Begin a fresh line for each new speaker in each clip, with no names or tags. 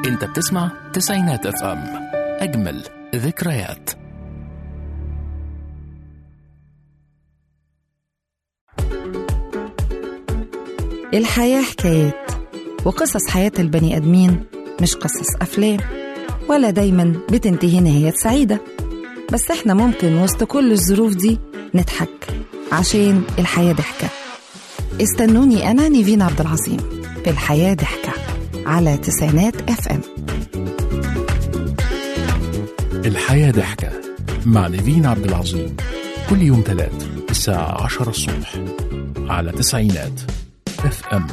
انت بتسمع تسعينات اف ام اجمل ذكريات
الحياة حكايات وقصص حياة البني آدمين مش قصص أفلام ولا دايما بتنتهي نهاية سعيدة بس احنا ممكن وسط كل الظروف دي نضحك عشان الحياة ضحكة استنوني أنا نيفين عبد العظيم في الحياة ضحكة على تسعينات اف ام
الحياة ضحكة مع نيفين عبد العظيم كل يوم ثلاث الساعة عشرة الصبح على تسعينات اف ام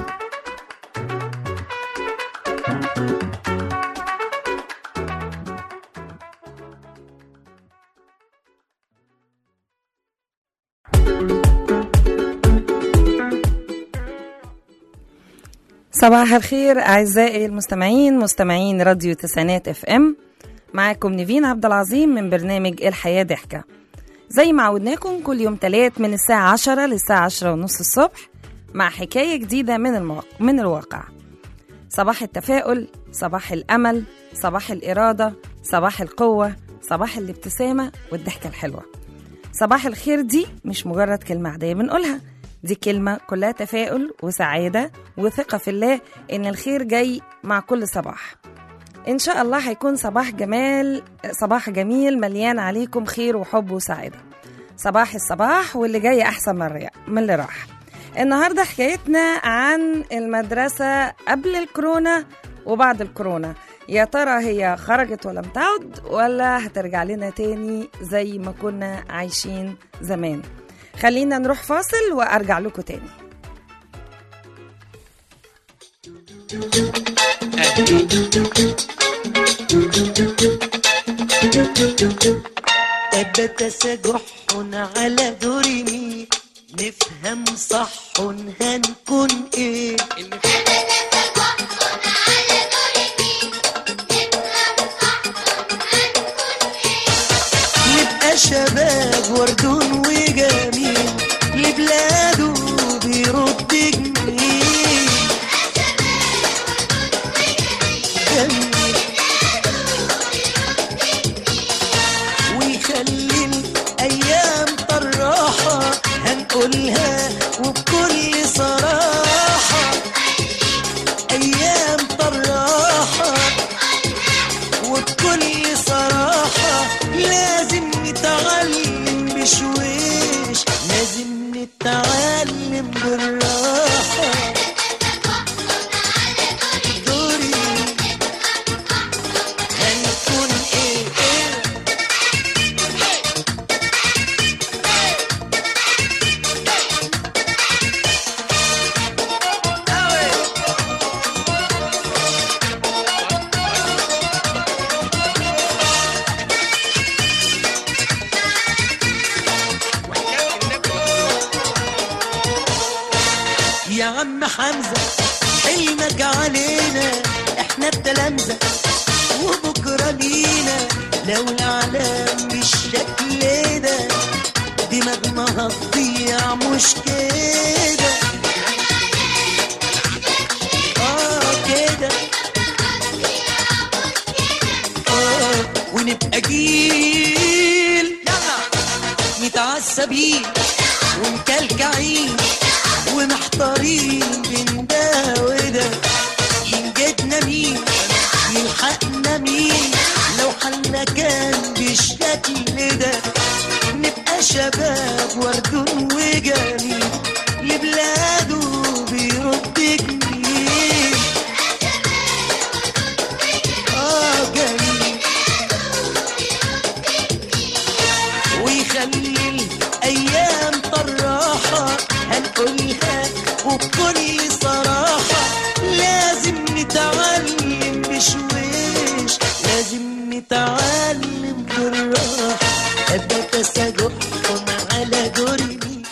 صباح الخير أعزائي المستمعين مستمعين راديو تسعينات اف ام معاكم نيفين عبد العظيم من برنامج الحياة ضحكة زي ما عودناكم كل يوم تلات من الساعة عشرة للساعة عشرة ونص الصبح مع حكاية جديدة من, المواقع من الواقع صباح التفاؤل صباح الأمل صباح الإرادة صباح القوة صباح الابتسامة والضحكة الحلوة صباح الخير دي مش مجرد كلمة عادية بنقولها دي كلمة كلها تفاؤل وسعادة وثقة في الله إن الخير جاي مع كل صباح إن شاء الله هيكون صباح جمال صباح جميل مليان عليكم خير وحب وسعادة صباح الصباح واللي جاي أحسن من الرياء من اللي راح النهاردة حكايتنا عن المدرسة قبل الكورونا وبعد الكورونا يا ترى هي خرجت ولم تعد ولا هترجع لنا تاني زي ما كنا عايشين زمان خلينا نروح فاصل وارجع لكم تاني
أبت جح على دوري نفهم صح هنكون ايه نبقى شباب وردون وجميل لبلاده بيرد جميل جميل ويخلي الأيام طراحة هنقولها وبكل صراحة أيام طراحة وبكل صراحة لازم نتعلم بشويش لازم نتعلم بالراحة دوري هنكون ايه ايه يا عم حمزة حلمك علينا احنا التلامذة وبكرة لينا لو الأعلام بالشكل ده دماغنا هتضيع مش كده اه كده اه ونبقى جيل متعصبين ومكلكعين ومحتارين بين ده وده ينجدنا مين يلحقنا مين لو حالنا كان بالشكل ده نبقى شباب وردون وجميل لبلاده بيرد جميل اه جميل ويخلي الايام طراحه هنقولها وبكل صراحه لازم نتعلم بشويش لازم نتعلم بالراحه ابقى تسجح على جرمي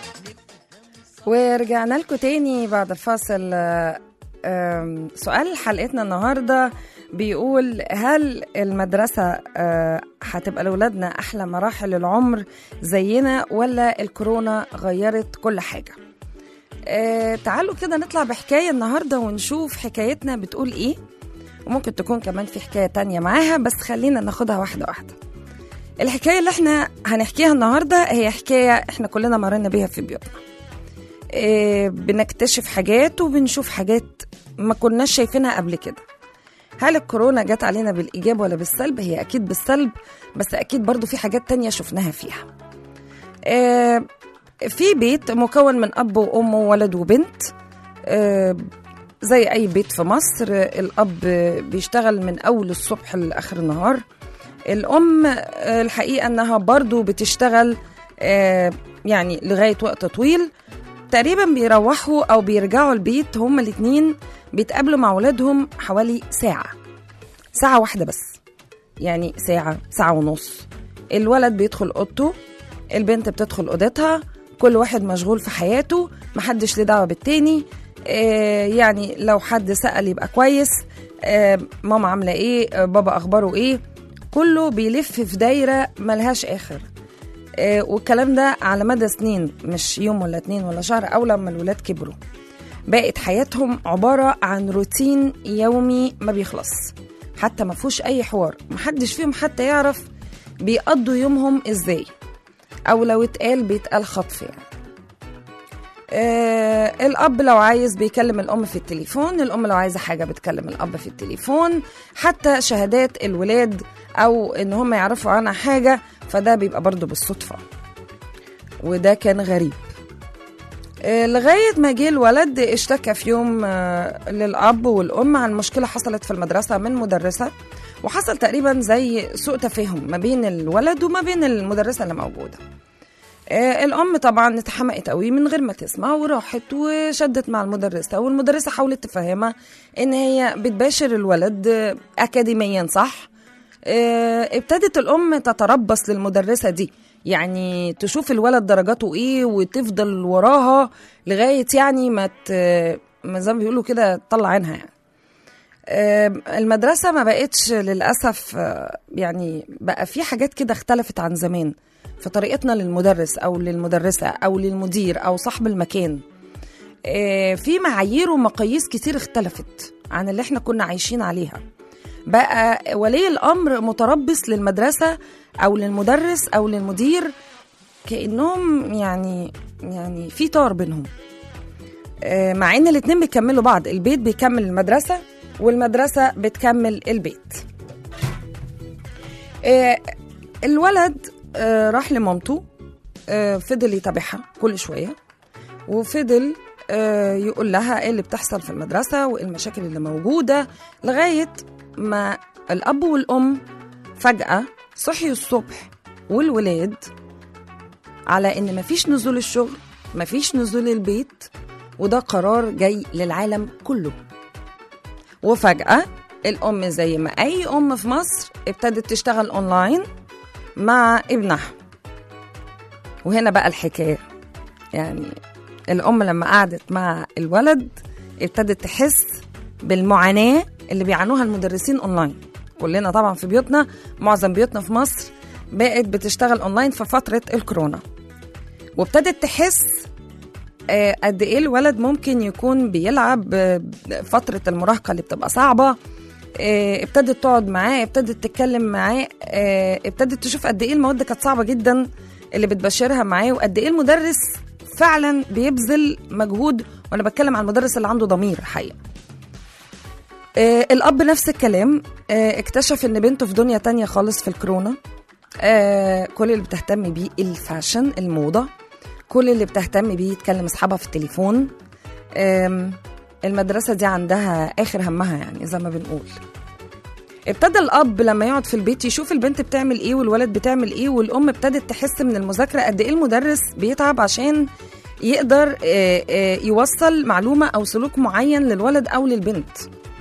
ورجعنا لكم تاني بعد الفاصل آه، آم، سؤال حلقتنا النهارده بيقول هل المدرسة آه، هتبقى لأولادنا أحلى مراحل العمر زينا ولا الكورونا غيرت كل حاجة آه، تعالوا كده نطلع بحكاية النهاردة ونشوف حكايتنا بتقول إيه وممكن تكون كمان في حكاية تانية معاها بس خلينا ناخدها واحدة واحدة الحكاية اللي احنا هنحكيها النهاردة هي حكاية احنا كلنا مرينا بيها في بيوتنا إيه بنكتشف حاجات وبنشوف حاجات ما كناش شايفينها قبل كده هل الكورونا جت علينا بالإيجاب ولا بالسلب هي أكيد بالسلب بس أكيد برضو في حاجات تانية شفناها فيها إيه في بيت مكون من أب وأم وولد وبنت إيه زي أي بيت في مصر الأب بيشتغل من أول الصبح لآخر النهار الأم آه، الحقيقة أنها برضو بتشتغل آه، يعني لغاية وقت طويل تقريبا بيروحوا أو بيرجعوا البيت هما الاتنين بيتقابلوا مع ولادهم حوالي ساعة ساعة واحدة بس يعني ساعة ساعة ونص الولد بيدخل أوضته البنت بتدخل أوضتها كل واحد مشغول في حياته محدش ليه دعوة بالتاني آه، يعني لو حد سأل يبقى كويس آه، ماما عاملة ايه آه، بابا أخباره ايه كله بيلف في دايرة ملهاش آخر آه، والكلام ده على مدى سنين مش يوم ولا اتنين ولا شهر أو لما الولاد كبروا بقت حياتهم عبارة عن روتين يومي ما بيخلص حتى ما فيهوش أي حوار محدش فيهم حتى يعرف بيقضوا يومهم ازاي أو لو اتقال بيتقال خطف يعني آه الأب لو عايز بيكلم الأم في التليفون الأم لو عايزة حاجة بتكلم الأب في التليفون حتى شهادات الولاد أو إن هم يعرفوا عنها حاجة فده بيبقى برضو بالصدفة وده كان غريب آه، لغاية ما جه الولد اشتكى في يوم آه، للأب والأم عن مشكلة حصلت في المدرسة من مدرسة وحصل تقريبا زي سوء تفاهم ما بين الولد وما بين المدرسة اللي موجودة آه، الأم طبعا اتحمقت قوي من غير ما تسمع وراحت وشدت مع المدرسة والمدرسة حاولت تفهمها إن هي بتباشر الولد آه، أكاديميا صح آه، ابتدت الأم تتربص للمدرسة دي يعني تشوف الولد درجاته ايه وتفضل وراها لغاية يعني ما ت... ما زي ما بيقولوا كده تطلع عينها يعني آم، المدرسة ما بقتش للأسف آه، يعني بقى في حاجات كده اختلفت عن زمان في طريقتنا للمدرس أو للمدرسة أو للمدير أو صاحب المكان آه، في معايير ومقاييس كتير اختلفت عن اللي احنا كنا عايشين عليها بقى ولي الأمر متربص للمدرسة أو للمدرس أو للمدير كأنهم يعني يعني في طار بينهم آه، مع ان الاتنين بيكملوا بعض البيت بيكمل المدرسة والمدرسة بتكمل البيت آه، الولد آه، راح لمامته آه، فضل يتابعها كل شوية وفضل آه، يقول لها ايه اللي بتحصل في المدرسة وايه المشاكل اللي موجودة لغاية ما الأب والأم فجأة صحيوا الصبح والولاد على إن مفيش نزول الشغل مفيش نزول البيت وده قرار جاي للعالم كله وفجأة الأم زي ما أي أم في مصر ابتدت تشتغل أونلاين مع ابنها وهنا بقى الحكاية يعني الأم لما قعدت مع الولد ابتدت تحس بالمعاناة اللي بيعانوها المدرسين أونلاين كلنا طبعا في بيوتنا معظم بيوتنا في مصر بقت بتشتغل أونلاين في فترة الكورونا وابتدت تحس آه، قد ايه الولد ممكن يكون بيلعب آه، فترة المراهقة اللي بتبقى صعبة آه، ابتدت تقعد معاه ابتدت تتكلم معاه آه، ابتدت تشوف قد ايه المواد كانت صعبة جدا اللي بتبشرها معاه وقد ايه المدرس فعلا بيبذل مجهود وانا بتكلم عن المدرس اللي عنده ضمير حقيقة آه، الأب نفس الكلام آه، اكتشف إن بنته في دنيا تانية خالص في الكورونا آه، كل اللي بتهتم بيه الفاشن الموضة كل اللي بتهتم بيه تكلم أصحابها في التليفون آم، المدرسة دي عندها آخر همها يعني زي ما بنقول ابتدى الأب لما يقعد في البيت يشوف البنت بتعمل إيه والولد بتعمل إيه والأم ابتدت تحس من المذاكرة قد إيه المدرس بيتعب عشان يقدر آه، آه، يوصل معلومة أو سلوك معين للولد أو للبنت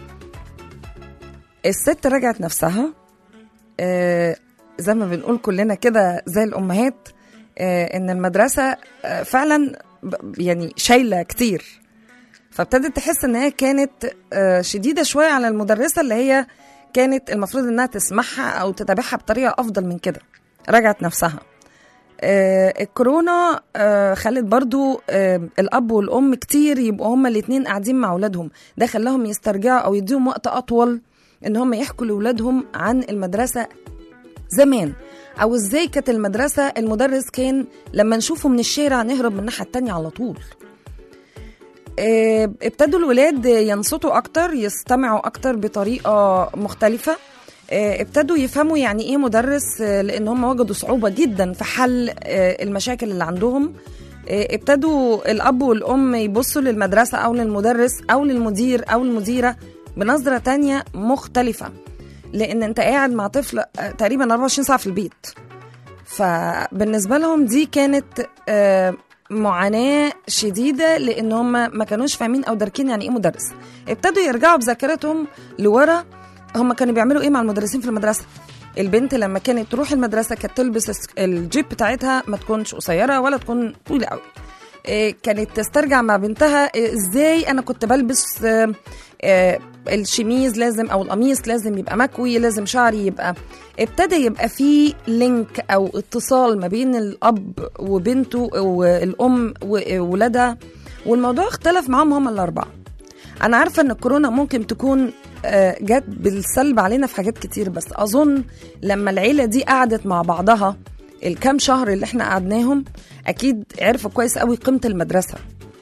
الست رجعت نفسها آه، زي ما بنقول كلنا كده زي الأمهات آه، إن المدرسة آه، فعلا ب- يعني شايلة كتير فابتدت تحس إن هي كانت آه، شديدة شوية على المدرسة اللي هي كانت المفروض إنها تسمعها أو تتابعها بطريقة أفضل من كده رجعت نفسها آه، الكورونا آه، خلت برضو آه، الاب والام كتير يبقوا هما الاتنين قاعدين مع اولادهم ده خلاهم يسترجعوا او يديهم وقت اطول ان هم يحكوا لاولادهم عن المدرسه زمان او ازاي كانت المدرسه المدرس كان لما نشوفه من الشارع نهرب من الناحيه التانية على طول آه، ابتدوا الولاد ينصتوا اكتر يستمعوا اكتر بطريقه مختلفه آه، ابتدوا يفهموا يعني ايه مدرس آه، لان هم وجدوا صعوبه جدا في حل آه، المشاكل اللي عندهم آه، ابتدوا الاب والام يبصوا للمدرسه او للمدرس او للمدير او المديره بنظره تانية مختلفه لان انت قاعد مع طفل آه، تقريبا 24 ساعه في البيت فبالنسبه لهم دي كانت آه، معاناه شديده لان هم ما كانوش فاهمين او داركين يعني ايه مدرس ابتدوا يرجعوا بذاكرتهم لورا هم كانوا بيعملوا ايه مع المدرسين في المدرسه البنت لما كانت تروح المدرسه كانت تلبس الس- الجيب بتاعتها ما تكونش قصيره ولا تكون طويله قوي إيه، كانت تسترجع مع بنتها إيه، ازاي انا كنت بلبس آه، آه، الشميز لازم او القميص لازم يبقى مكوي لازم شعري يبقى ابتدى يبقى في لينك او اتصال ما بين الاب وبنته والام وولادها والموضوع اختلف معاهم هم الاربعه انا عارفه ان الكورونا ممكن تكون آه، جت بالسلب علينا في حاجات كتير بس اظن لما العيله دي قعدت مع بعضها الكام شهر اللي احنا قعدناهم اكيد عرفوا كويس قوي قيمه المدرسه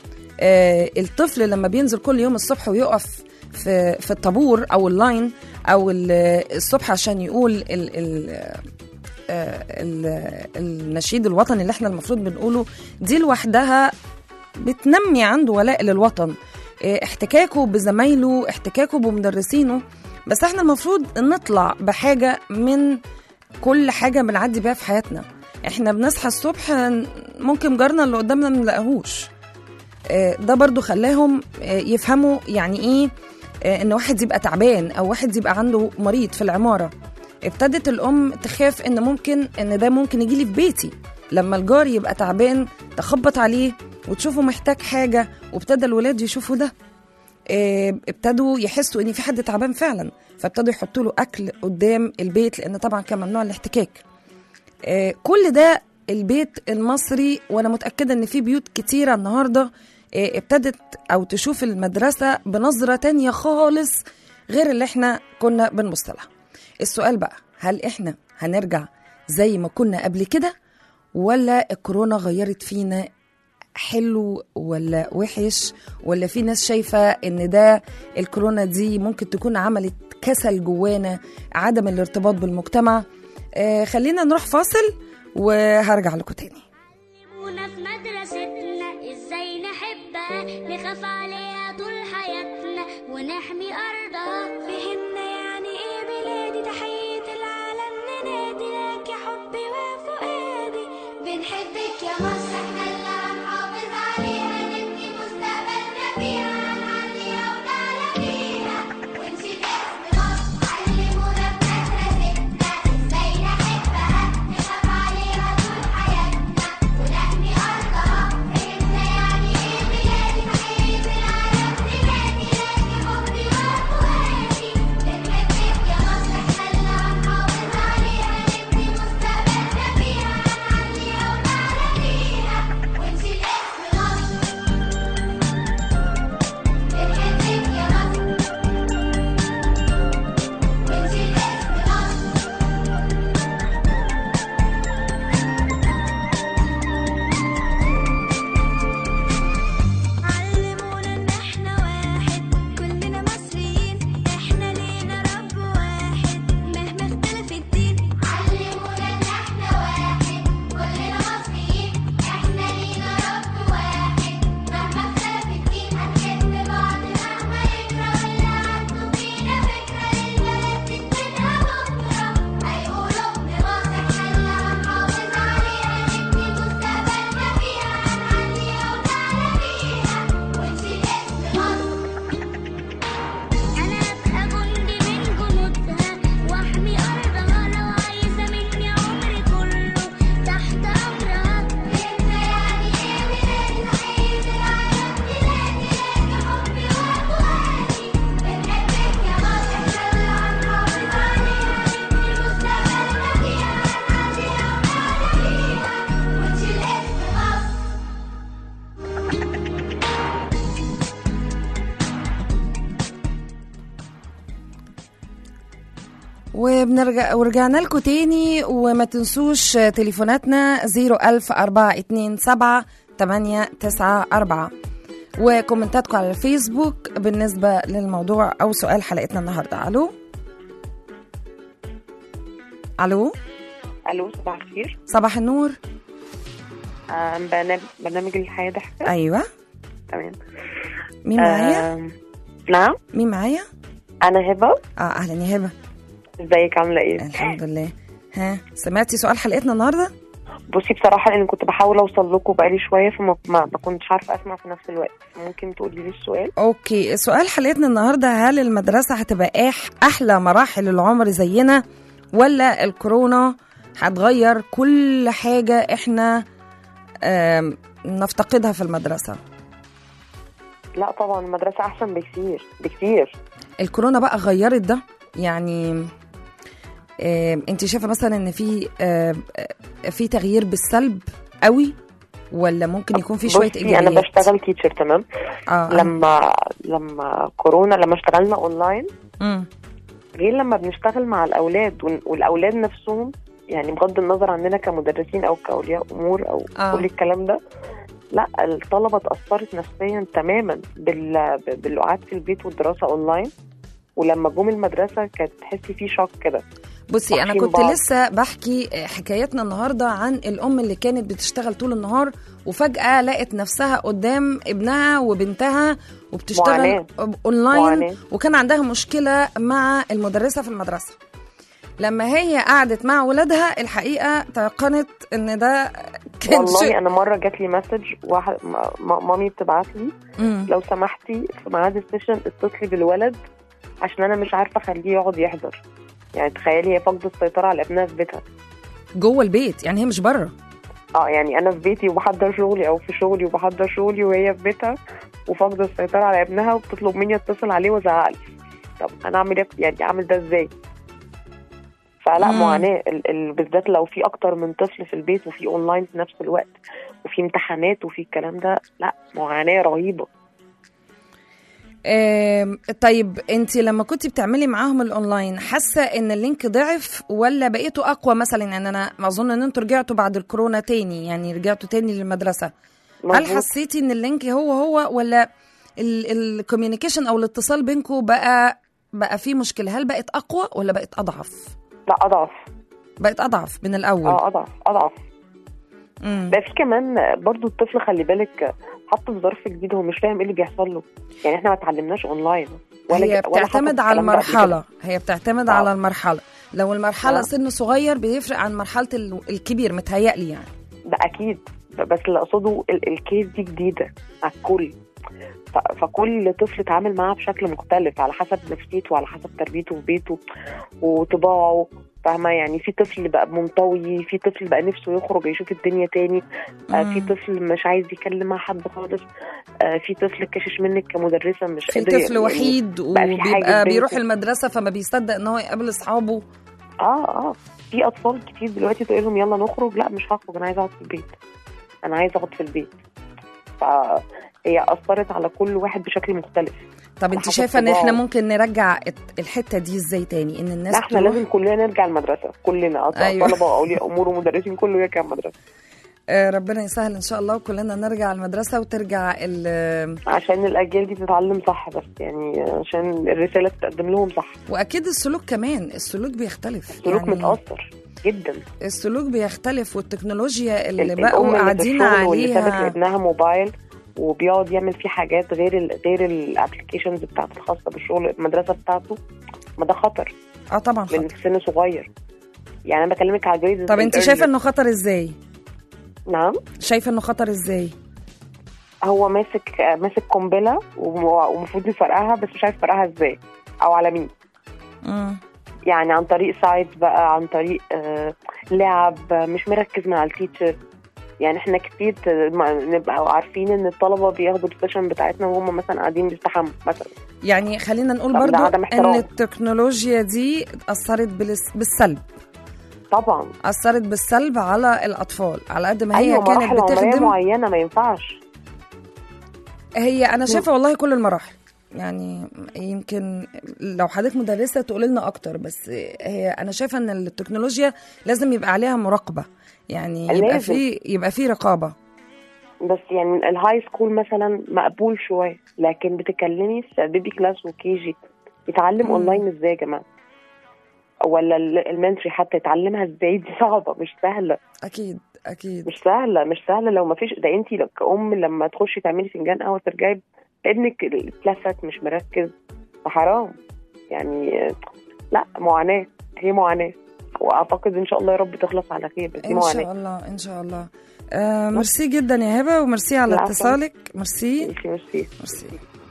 آه، الطفل لما بينزل كل يوم الصبح ويقف في في الطابور او اللاين او ال- الصبح عشان يقول ال ال آه، ال- النشيد الوطني اللي احنا المفروض بنقوله دي لوحدها بتنمي عنده ولاء للوطن إيه، احتكاكه بزمايله احتكاكه بمدرسينه بس احنا المفروض نطلع بحاجة من كل حاجة بنعدي بيها في حياتنا احنا بنصحى الصبح ممكن جارنا اللي قدامنا ما نلاقيهوش آه، ده برضو خلاهم آه، يفهموا يعني ايه آه، ان واحد يبقى تعبان او واحد يبقى عنده مريض في العمارة ابتدت الام تخاف ان ممكن ان ده ممكن يجيلي في بيتي لما الجار يبقى تعبان تخبط عليه وتشوفه محتاج حاجة وابتدى الولاد يشوفوا ده آه، ابتدوا يحسوا ان في حد تعبان فعلا فابتدوا يحطوا له اكل قدام البيت لان طبعا كان ممنوع الاحتكاك آه، كل ده البيت المصري وانا متاكده ان في بيوت كتيره النهارده آه، ابتدت او تشوف المدرسه بنظره تانية خالص غير اللي احنا كنا بنبص لها السؤال بقى هل احنا هنرجع زي ما كنا قبل كده ولا الكورونا غيرت فينا حلو ولا وحش ولا في ناس شايفة ان ده الكورونا دي ممكن تكون عملت كسل جوانا عدم الارتباط بالمجتمع آه خلينا نروح فاصل وهرجع لكم تاني
علمونا في مدرستنا ازاي نحبها نخاف عليها طول حياتنا ونحمي ارضها فهمنا يعني ايه بلادي تحية العالم ننادي لك يا حبي وفؤادي بنحبك يا مصر احنا اللي هنحافظ عليها نبني مستقبلنا فيها هنعليها ونعلى بيها ونشيل اسم مصر علمونا في مدرستنا ازاي نحبها نخاف عليها طول حياتنا ونحمي ارضها فهمنا يعني ايه بلادي تحية العالم ننادي لك يا حبي وفؤادي
وبنرجع ورجعنا لكم تاني وما تنسوش تليفوناتنا 00427 894 وكومنتاتكم على الفيسبوك بالنسبة للموضوع أو سؤال حلقتنا النهاردة ألو ألو
الو صباح الخير
صباح النور
آه، برنامج برنامج الحياه ضحكه
أيوة
تمام
مين معايا؟
آه، نعم
مين معايا؟
انا هبه
اه أهلا يا هبة
ازيك عامله ايه
الحمد لله ها سمعتي سؤال حلقتنا النهارده؟
بصي بصراحه لان كنت بحاول اوصل لكم بقالي شويه فما ما ما كنتش عارفه اسمع في نفس الوقت ممكن تقولي لي السؤال
اوكي سؤال حلقتنا النهارده هل المدرسه هتبقى أح احلى مراحل العمر زينا ولا الكورونا هتغير كل حاجه احنا آم، نفتقدها في المدرسه
لا طبعا المدرسه احسن بكتير بكتير
الكورونا بقى غيرت ده يعني انت شايفه مثلا ان في آم، آه، في تغيير بالسلب قوي ولا ممكن يكون في شويه
بصي
ايجابيات
انا بشتغل تيتشر تمام
اه
لما لما كورونا لما اشتغلنا اونلاين
مم.
غير لما بنشتغل مع الاولاد وال- والاولاد نفسهم يعني بغض النظر عننا كمدرسين او كاولياء امور او
آه.
كل الكلام ده لا الطلبه اتاثرت نفسيا تماما بال... بالقعاد في البيت والدراسه اونلاين ولما جم المدرسه كانت تحسي في شوك كده
بصي انا
واقفين
كنت
بعض.
لسه بحكي حكايتنا النهارده عن الام اللي كانت بتشتغل طول النهار وفجاه لقت نفسها قدام ابنها وبنتها وبتشتغل
معاناة.
اونلاين
معاناة.
وكان عندها مشكله مع المدرسه في المدرسه لما هي قعدت مع ولادها الحقيقه تيقنت ان ده كان
والله
شيء
انا مره جات لي مسج واحد م- م- مامي بتبعت لي
مم.
لو سمحتي في ميعاد السيشن اتصلي بالولد عشان انا مش عارفه اخليه يقعد يحضر يعني تخيلي هي فاقده السيطره على ابنها في بيتها
جوه البيت يعني هي مش بره
اه يعني انا في بيتي وبحضر شغلي او في شغلي وبحضر شغلي وهي في بيتها وفاقده السيطره على ابنها وبتطلب مني اتصل عليه وازعق له طب انا اعمل ايه يعني اعمل ده ازاي فلا
مم.
معاناه ال- ال- بالذات لو في اكتر من طفل في البيت وفي اونلاين في نفس الوقت وفي امتحانات وفي الكلام ده لا معاناه رهيبه
آم، طيب انت لما كنت بتعملي معاهم الاونلاين حاسه ان اللينك ضعف ولا بقيتوا اقوى مثلا يعني انا اظن ان انتوا رجعتوا بعد الكورونا تاني يعني رجعتوا تاني للمدرسه هل
مظبوط.
حسيتي ان اللينك هو هو ولا الكوميونيكيشن او الاتصال بينكم بقى بقى فيه مشكله هل بقت اقوى ولا بقت اضعف
لا اضعف
بقت اضعف من الاول
اه اضعف اضعف
مم.
ده في كمان برضو الطفل خلي بالك حط في ظرف جديد هو مش فاهم ايه اللي بيحصل له يعني احنا ما اتعلمناش اونلاين ولا
هي
ج- ولا حصل
بتعتمد على
الكلام ده قبل كده.
المرحله هي بتعتمد
آه.
على المرحله لو المرحله
آه.
سن صغير بيفرق عن مرحله ال- الكبير متهيألي يعني
ده اكيد بس اللي اقصده ال- الكيس دي جديده على الكل ف- فكل طفل اتعامل معاها بشكل مختلف على حسب نفسيته وعلى حسب تربيته في بيته وطباعه فاهمة يعني في طفل بقى منطوي في طفل بقى نفسه يخرج يشوف الدنيا تاني آه في
مم.
طفل مش عايز يتكلم مع حد خالص آه في طفل كشش منك كمدرسة مش
في
قادر
طفل
يعني-
وحيد
بقى في حاجة
وبيبقى
في
بيروح
بيته.
المدرسه فما بيصدق ان هو يقابل اصحابه
اه اه في اطفال كتير دلوقتي تقول لهم يلا نخرج لا مش هخرج انا عايزه اقعد في البيت انا عايزه اقعد في البيت فهي اثرت على كل واحد بشكل مختلف
طب انت
حسب
شايفه ان احنا
طباعه.
ممكن نرجع الت- الحته دي ازاي تاني ان الناس
لا احنا
تروح
لازم كلنا نرجع المدرسه كلنا أط-
أيوة.
طلبه واولياء امور ومدرسين كله يرجع المدرسه
آه ربنا يسهل ان شاء الله وكلنا نرجع المدرسه وترجع ال-
عشان الاجيال دي تتعلم صح بس يعني عشان الرساله تتقدم لهم صح
واكيد السلوك كمان السلوك بيختلف
السلوك متاثر جدا
السلوك بيختلف والتكنولوجيا اللي
ال-
بقوا
الام اللي في
قاعدين
الشغل واللي سابت
عليها
لابنها موبايل وبيقعد يعمل فيه حاجات غير ال غير الابلكيشنز بتاعته الخاصه بالشغل المدرسه بتاعته ما ده خطر
اه طبعا
من
خطر
سن صغير يعني انا بكلمك على جريد
طب انت شايفه انه خطر ازاي
نعم
شايفه انه خطر ازاي
هو ماسك ماسك قنبله وم- ومفروض يفرقعها بس مش عارف يفرقعها ازاي او على مين
مم.
يعني عن طريق سايت بقى عن طريق آه لعب آه، مش مركز مع التيتشر يعني احنا كتير ت- ما- نبقى عارفين ان الطلبه بياخدوا السيشن بتاعتنا وهم مثلا قاعدين بيستحموا مثلا
يعني خلينا نقول
طب ده
برضو
عدم
ان
احترام.
التكنولوجيا دي اثرت بالس- بالسلب
طبعا
اثرت بالسلب على الاطفال على قد ما هي
ايوه
كانت
مراحل عمريه
بتخدم
معينه ما ينفعش
هي انا شايفه والله كل المراحل يعني يمكن لو حضرتك مدرسه تقول لنا اكتر بس هي انا شايفه ان التكنولوجيا لازم يبقى عليها مراقبه يعني يبقى
لازم.
في يبقى في رقابه
بس يعني الهاي سكول مثلا مقبول شويه لكن بتكلمي في بيبي كلاس وكي جي يتعلم
مم.
اونلاين ازاي يا جماعه ولا الالمنتري حتى يتعلمها ازاي دي صعبه مش سهله
اكيد اكيد
مش سهله مش سهله لو ما فيش ده انت كأم لما تخشي تعملي فنجان قهوه ترجعي ابنك اتلفت مش مركز فحرام يعني آه، لا معاناه هي معاناه واعتقد ان شاء الله يا رب تخلص على خير بس دي
ان شاء
معاناه
الله ان شاء الله آه ميرسي جدا يا هبه وميرسي على
العفو.
اتصالك ميرسي
ميرسي ميرسي
ميرسي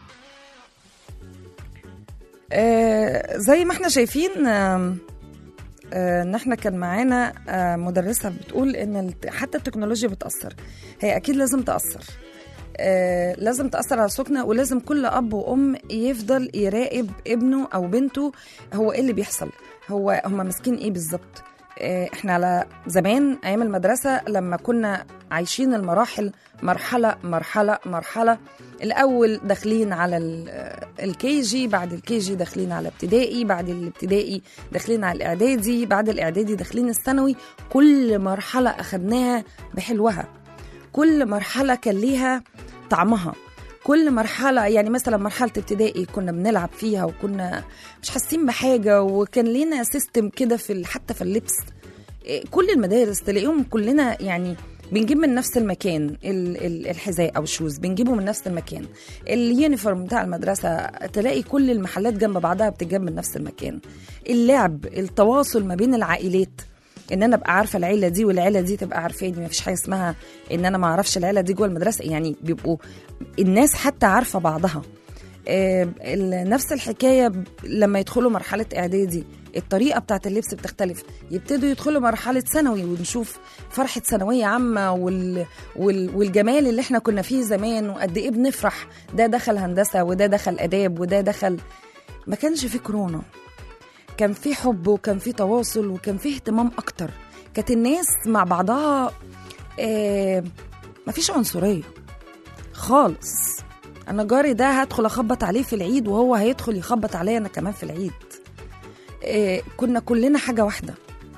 آه زي ما احنا شايفين آم، آه ان احنا كان معانا آه مدرسه بتقول ان الت- حتى التكنولوجيا بتاثر هي اكيد لازم تاثر آه لازم تاثر على سلوكنا ولازم كل اب وام يفضل يراقب ابنه او بنته هو ايه اللي بيحصل هو هم ماسكين ايه بالظبط آه، احنا على زمان ايام المدرسه لما كنا عايشين المراحل مرحله مرحله مرحله الاول داخلين على الكي جي بعد الكي جي داخلين على ابتدائي بعد الابتدائي داخلين على الاعدادي بعد الاعدادي داخلين الثانوي كل مرحله اخدناها بحلوها كل مرحله كان ليها طعمها كل مرحلة يعني مثلا مرحلة ابتدائي كنا بنلعب فيها وكنا مش حاسين بحاجة وكان لينا سيستم كده في ال- حتى في اللبس إيه، كل المدارس تلاقيهم كلنا يعني بنجيب من نفس المكان ال- ال- الحذاء او الشوز بنجيبه من نفس المكان اليونيفورم بتاع المدرسه تلاقي كل المحلات جنب بعضها بتتجاب من نفس المكان اللعب التواصل ما بين العائلات ان انا ابقى عارفه العيله دي والعيله دي تبقى عارفاني ما فيش حاجه اسمها ان انا ما اعرفش العيله دي جوه المدرسه يعني بيبقوا الناس حتى عارفه بعضها آه، ال- نفس الحكايه ب- لما يدخلوا مرحله اعدادي الطريقه بتاعت اللبس بتختلف يبتدوا يدخلوا مرحله ثانوي ونشوف فرحه ثانويه عامه وال... وال... والجمال اللي احنا كنا فيه زمان وقد ايه بنفرح ده دخل هندسه وده دخل اداب وده دخل ما كانش في كورونا كان في حب وكان في تواصل وكان في اهتمام اكتر كانت الناس مع بعضها آه مفيش عنصريه خالص انا جاري ده هدخل اخبط عليه في العيد وهو هيدخل يخبط عليا انا كمان في العيد آه كنا كلنا حاجه واحده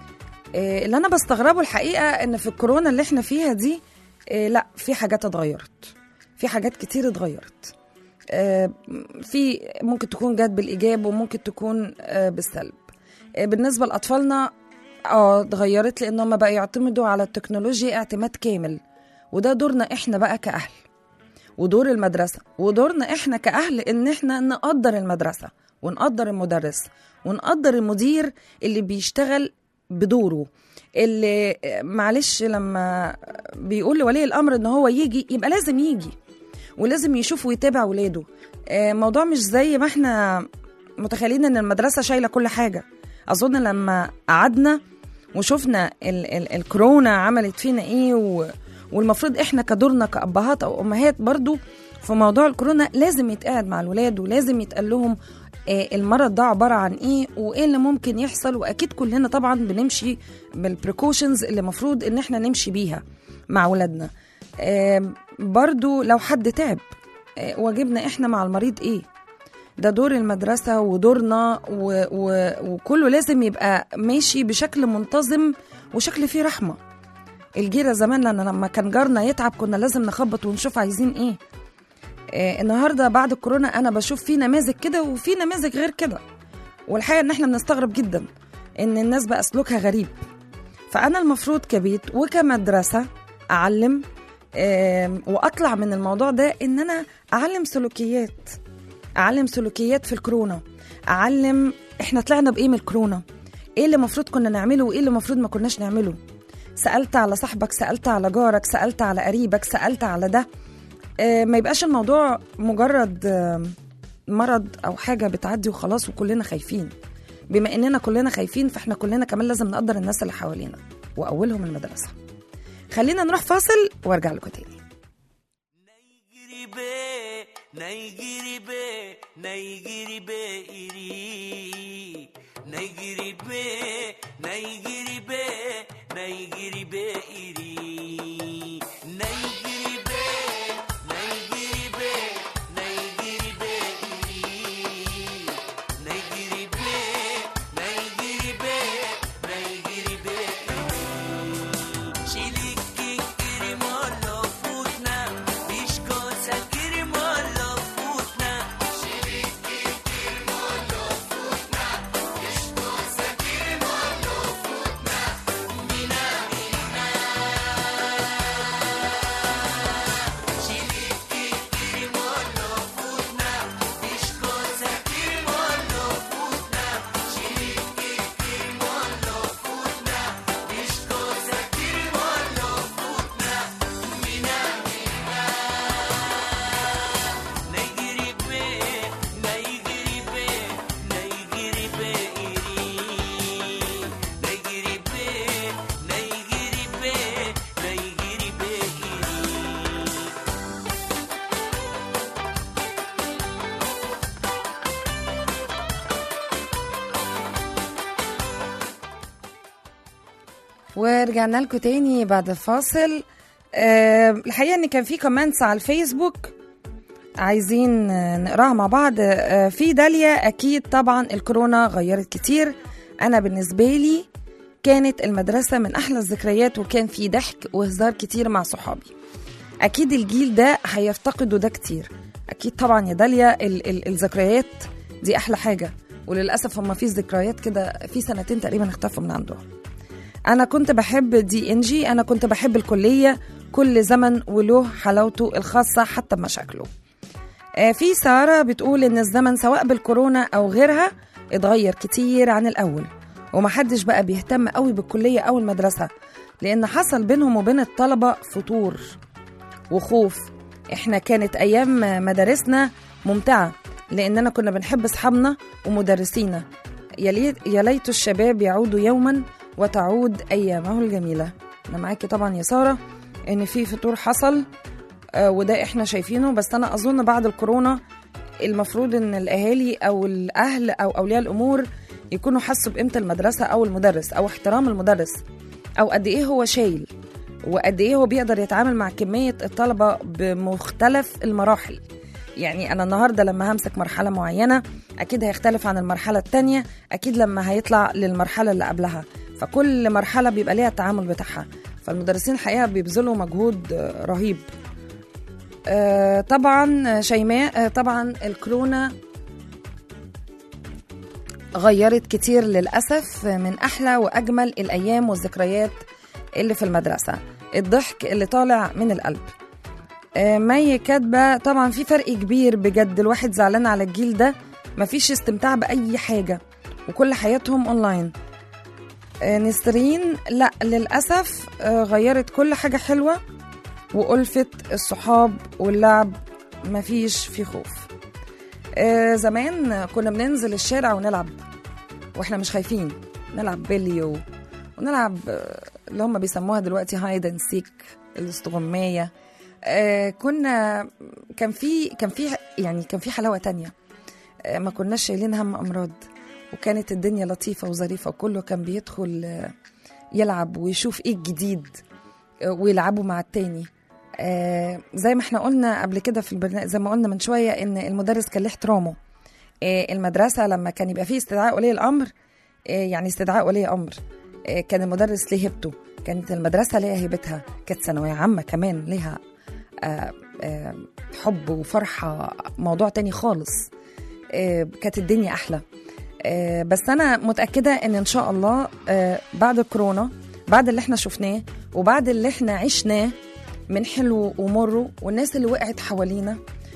آه اللي انا بستغربه الحقيقه ان في الكورونا اللي احنا فيها دي آه لا في حاجات اتغيرت في حاجات كتير اتغيرت آه، في ممكن تكون جت بالايجاب وممكن تكون آه، بالسلب آه، بالنسبه لاطفالنا اه اتغيرت لان هم بقى يعتمدوا على التكنولوجيا اعتماد كامل وده دورنا احنا بقى كاهل ودور المدرسه ودورنا احنا كاهل ان احنا نقدر المدرسه ونقدر المدرس ونقدر المدير اللي بيشتغل بدوره اللي آه، معلش لما بيقول لولي الامر ان هو يجي يبقى لازم يجي ولازم يشوف ويتابع ولاده آه، موضوع مش زي ما احنا متخيلين ان المدرسه شايله كل حاجه اظن لما قعدنا وشفنا ال ال الكورونا عملت فينا ايه و والمفروض احنا كدورنا كابهات او امهات برضو في موضوع الكورونا لازم يتقعد مع الولاد ولازم يتقال لهم آه، المرض ده عباره عن ايه وايه اللي ممكن يحصل واكيد كلنا طبعا بنمشي بالبريكوشنز اللي المفروض ان احنا نمشي بيها مع ولادنا آم، برضو لو حد تعب آه، واجبنا احنا مع المريض ايه ده دور المدرسة ودورنا و... و... وكله لازم يبقى ماشي بشكل منتظم وشكل فيه رحمة الجيرة زمان لما لما كان جارنا يتعب كنا لازم نخبط ونشوف عايزين ايه آه النهاردة بعد الكورونا انا بشوف في نماذج كده وفي نماذج غير كده والحقيقة ان احنا بنستغرب جدا ان الناس بقى سلوكها غريب فانا المفروض كبيت وكمدرسة اعلم آم، واطلع من الموضوع ده ان انا اعلم سلوكيات اعلم سلوكيات في الكورونا اعلم احنا طلعنا بايه من الكورونا ايه اللي المفروض كنا نعمله وايه اللي المفروض ما كناش نعمله سالت على صاحبك سالت على جارك سالت على قريبك سالت على ده آه، ما يبقاش الموضوع مجرد آه، مرض او حاجه بتعدي وخلاص وكلنا خايفين بما اننا كلنا خايفين فاحنا كلنا كمان لازم نقدر الناس اللي حوالينا واولهم المدرسه خلينا نروح فاصل وارجع لكم تاني
Naigiribe, naigiribe, naigiribe iri. Naigiribe, naigiribe, naigiribe iri. Naigiribe, naigiribe, naigiribe iri.
ورجعنا لكم تاني بعد الفاصل أه الحقيقه ان كان في كومنتس على الفيسبوك عايزين آه، نقراها مع بعض أه في داليا اكيد طبعا الكورونا غيرت كتير انا بالنسبه لي كانت المدرسه من احلى الذكريات وكان في ضحك وهزار كتير مع صحابي اكيد الجيل ده هيفتقدوا ده كتير اكيد طبعا يا داليا ال- ال- الذكريات دي احلى حاجه وللاسف هم في ذكريات كده في سنتين تقريبا اختفوا من عندهم انا كنت بحب دي ان جي انا كنت بحب الكليه كل زمن وله حلاوته الخاصه حتى بمشاكله آه، في ساره بتقول ان الزمن سواء بالكورونا او غيرها اتغير كتير عن الاول ومحدش بقى بيهتم قوي بالكليه او المدرسه لان حصل بينهم وبين الطلبه فتور وخوف احنا كانت ايام مدارسنا ممتعه لاننا كنا بنحب اصحابنا ومدرسينا يا ليت يا ليت الشباب يعودوا يوما وتعود ايامه الجميله انا معاكي طبعا يا ساره ان في فطور حصل آه، وده احنا شايفينه بس انا اظن بعد الكورونا المفروض ان الاهالي او الاهل او اولياء الامور يكونوا حسوا بقيمه المدرسه او المدرس او احترام المدرس او قد ايه هو شايل وقد ايه هو بيقدر يتعامل مع كميه الطلبه بمختلف المراحل يعني انا النهارده لما همسك مرحله معينه اكيد هيختلف عن المرحله التانية اكيد لما هيطلع للمرحله اللي قبلها فكل مرحله بيبقى ليها التعامل بتاعها فالمدرسين الحقيقه بيبذلوا مجهود آه، رهيب آه، طبعا شيماء آه، طبعا الكورونا غيرت كتير للأسف من أحلى وأجمل الأيام والذكريات اللي في المدرسة الضحك اللي طالع من القلب آه، مي كاتبة طبعا في فرق كبير بجد الواحد زعلان على الجيل ده مفيش استمتاع بأي حاجة وكل حياتهم أونلاين آه، نسرين لا للأسف آه، غيرت كل حاجة حلوة وألفة الصحاب واللعب مفيش في خوف آه، زمان كنا بننزل الشارع ونلعب واحنا مش خايفين نلعب بلي و... ونلعب آه، اللي هم بيسموها دلوقتي هايد اند سيك الاستغماية آه، كنا كان في كان في يعني كان في حلاوة تانية آه، ما كناش شايلين هم أمراض وكانت الدنيا لطيفة وظريفة وكله كان بيدخل آه، يلعب ويشوف ايه الجديد آه، ويلعبوا مع التاني آه، زي ما احنا قلنا قبل كده في البرنامج زي ما قلنا من شويه ان المدرس كان له احترامه آه، المدرسه لما كان يبقى فيه استدعاء ولي الامر آه، يعني استدعاء ولي امر آه، كان المدرس ليه هيبته كانت المدرسه ليها هيبتها كانت ثانويه عامه كمان ليها آه، آه، حب وفرحه موضوع تاني خالص آه، كانت الدنيا احلى آه، بس انا متاكده ان ان شاء الله آه، بعد الكورونا بعد اللي احنا شفناه وبعد اللي احنا عشناه من حلو ومره والناس اللي وقعت حوالينا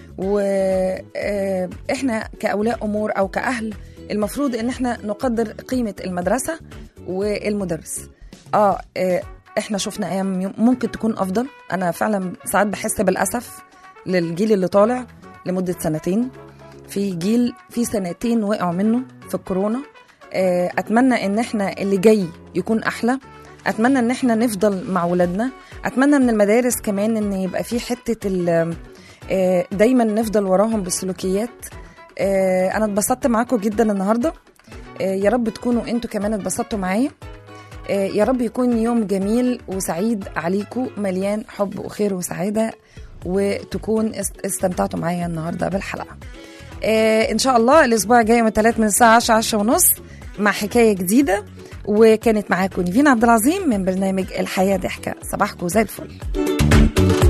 واحنا كاولياء امور او كاهل المفروض ان احنا نقدر قيمه المدرسه والمدرس اه آه، احنا شفنا ايام ممكن تكون افضل انا فعلا ساعات بحس بالاسف للجيل اللي طالع لمده سنتين في جيل في سنتين وقعوا منه في الكورونا آه، اتمنى ان احنا اللي جاي يكون احلى اتمنى ان احنا نفضل مع ولادنا اتمنى من المدارس كمان ان يبقى في حته ال- آه، دايما نفضل وراهم بالسلوكيات آه، انا اتبسطت معاكم جدا النهارده آه، يا رب تكونوا انتوا كمان اتبسطتوا معايا آه، يا رب يكون يوم جميل وسعيد عليكم مليان حب وخير وسعاده وتكون است- استمتعتوا معايا النهارده بالحلقه آه، ان شاء الله الاسبوع الجاي يوم الثلاث من الساعه 10 10 ونص مع حكايه جديده وكانت معاكم نيفين عبد العظيم من برنامج الحياه ضحكه صباحكم زي الفل